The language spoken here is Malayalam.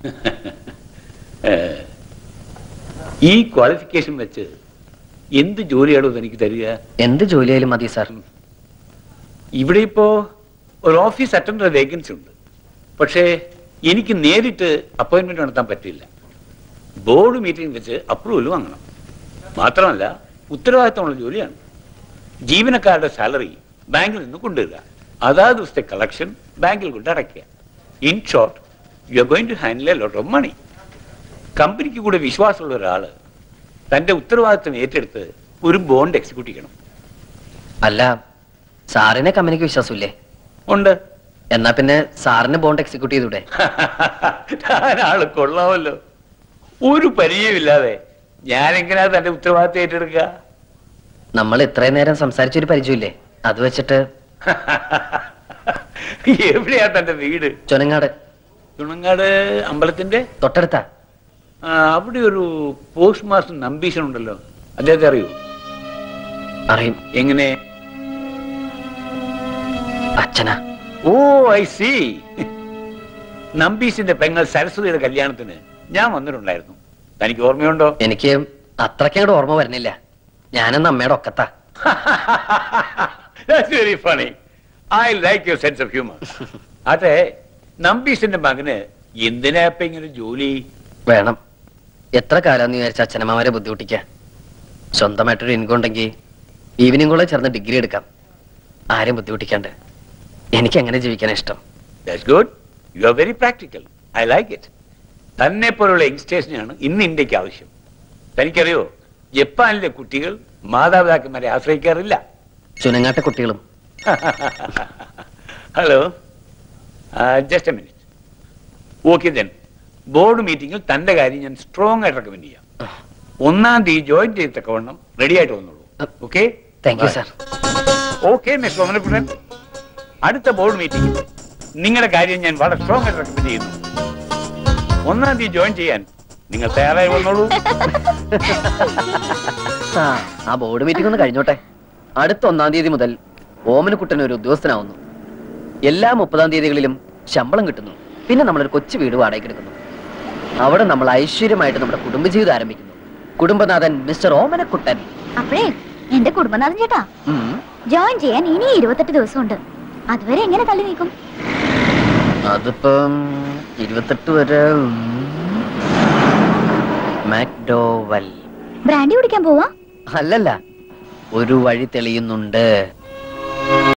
ഏഹ്, ഈ ക്വാളിഫിക്കേഷൻ വെച്ച് എന്ത് ജോലിയാണോ തനിക്ക് തരിക എന്ത് ജോലിയായാലും മതി സാർ ഇവിടെ ഇപ്പോ ഒരു ഓഫീസ് അറ്റൻഡർ വേക്കൻസി ഉണ്ട് പക്ഷേ എനിക്ക് നേരിട്ട് അപ്പോയിന്റ്മെന്റ് നടത്താൻ പറ്റില്ല ബോർഡ് മീറ്റിംഗ് വെച്ച് അപ്രൂവൽ വാങ്ങണം മാത്രമല്ല ഉത്തരവാദിത്തമുള്ള ജോലിയാണ് ജീവനക്കാരുടെ സാലറി ബാങ്കിൽ നിന്ന് കൊണ്ടുവരിക അതാത് ദിവസത്തെ കളക്ഷൻ ബാങ്കിൽ കൊണ്ട് അടയ്ക്കുക in short you are going to handle a lot of money കമ്പനിക്ക് കൂടെ വിശ്വാസമുള്ള ഒരാള് തന്റെ ഉത്തരവാദിത്തം ഏറ്റെടുത്ത് ഒരു ബോണ്ട് എക്സിക്യൂട്ട് ചെയ്യണം അല്ല സാറിനെ കമ്പനിക്ക് വിശ്വാസമില്ലേ ഉണ്ട് എന്നാ പിന്നെ സാറിന് ബോണ്ട് എക്സിക്യൂട്ട് ചെയ്തൂടെ ആള് കൊള്ളാമല്ലോ ഒരു പരിചയമില്ലാതെ ഞാൻ എങ്ങനെയാ തന്റെ ഉത്തരവാദിത്തം ഏറ്റെടുക്കുക നമ്മൾ ഇത്രയും നേരം സംസാരിച്ചൊരു പരിചയമില്ലേ അത് വെച്ചിട്ട് എവിടെയാ തന്റെ വീട് ചുനങ്ങാട് ചുണങ്ങാട് അമ്പലത്തിന്റെ തൊട്ടടുത്താ ആ, അവിടെ ഒരു പോസ്റ്റ് മാസ്റ്റർ നമ്പീശൻ ഉണ്ടല്ലോ അദ്ദേഹത്തെ അറിയൂ അറിയും എങ്ങനെ അച്ഛനാ ഓ ഐ സി നമ്പീശിന്റെ പെങ്ങൾ സരസ്വതിയുടെ കല്യാണത്തിന് ഞാൻ വന്നിട്ടുണ്ടായിരുന്നു തനിക്ക് ഓർമ്മയുണ്ടോ എനിക്ക് അത്രയ്ക്കങ്ങോട്ട് ഓർമ്മ വരുന്നില്ല ഞാനെന്ന് അമ്മയുടെ ഒക്കത്താ That's very funny. I like your sense of humor. അതെ നമ്പീശന്റെ മകന് എന്തിനാ ഇപ്പൊ ഇങ്ങനെ ജോലി വേണം എത്ര കാലാന്ന് വിചാരിച്ച അച്ഛനമ്മമാരെ ബുദ്ധിമുട്ടിക്ക സ്വന്തമായിട്ടൊരു ഇൻകം ഉണ്ടെങ്കിൽ ഈവനിങ് കൂടെ ചേർന്ന് ഡിഗ്രി എടുക്കാം ആരും ബുദ്ധിമുട്ടിക്കാണ്ട് എനിക്ക് എങ്ങനെ ജീവിക്കാനാ ഇഷ്ടം that's good you are very practical I like it തന്നെ പോലുള്ള യങ്സ്റ്റേഴ്സിനാണ് ഇന്ന് ഇന്ത്യക്ക് ആവശ്യം തനിക്കറിയോ ജപ്പാനിലെ കുട്ടികൾ മാതാപിതാക്കന്മാരെ ആശ്രയിക്കാറില്ല ചുനങ്ങാട്ട കുട്ടികളും hello just a minute okay then board മീറ്റിംഗിൽ തന്റെ കാര്യം ഞാൻ സ്ട്രോങ് ആയിട്ട് റെക്കമെൻഡ് ചെയ്യാം ഒന്നാം തീയതി ജോയിൻ ചെയ്തക്കവണ്ണം റെഡി ആയിട്ട് വന്നോളൂ okay thank you sir okay miss സോമനപുരൻ അടുത്ത ബോർഡ് മീറ്റിംഗിൽ നിങ്ങളുടെ കാര്യം ഞാൻ വളരെ സ്ട്രോങ് ആയിട്ട് റെക്കമെൻഡ് ചെയ്യുന്നു ഒന്നാം തീയതി ജോയിൻ ചെയ്യാൻ നിങ്ങൾ തയ്യാറായി വന്നോളൂ ആ ആ ബോർഡ് മീറ്റിംഗ് ഒന്ന് കഴിഞ്ഞോട്ടെ അടുത്ത ഒന്നാം തീയതി മുതൽ ഓമനക്കുട്ടൻ ഒരു ഉദ്യോഗസ്ഥനാവുന്നു എല്ലാ മുപ്പതാം തീയതികളിലും ശമ്പളം കിട്ടുന്നു പിന്നെ നമ്മളൊരു കൊച്ചു വീട് വാടകയ്ക്ക് എടുക്കുന്നു അവിടെ നമ്മൾ ഐശ്വര്യമായിട്ട് നമ്മുടെ കുടുംബജീവിതം ആരംഭിക്കുന്നു കുടുംബനാഥൻ മിസ്റ്റർ ഓമനക്കുട്ടൻ അപ്പഴേ എന്റെ കുടുംബനാഥൻ ചേട്ടാ ഉം. ജോയിൻ ചെയ്യാൻ ഇനി ഇരുപത്തെട്ട് ദിവസമുണ്ട് അതുവരെ എങ്ങനെ തള്ളി നീക്കും അതിപ്പം ഇരുപത്തെട്ട് വരെ ഉം. മാക്ഡോവൽ ബ്രാൻഡി കുടിക്കാൻ പോവാ അല്ലല്ല ഒരു വഴി തെളിയുന്നുണ്ട്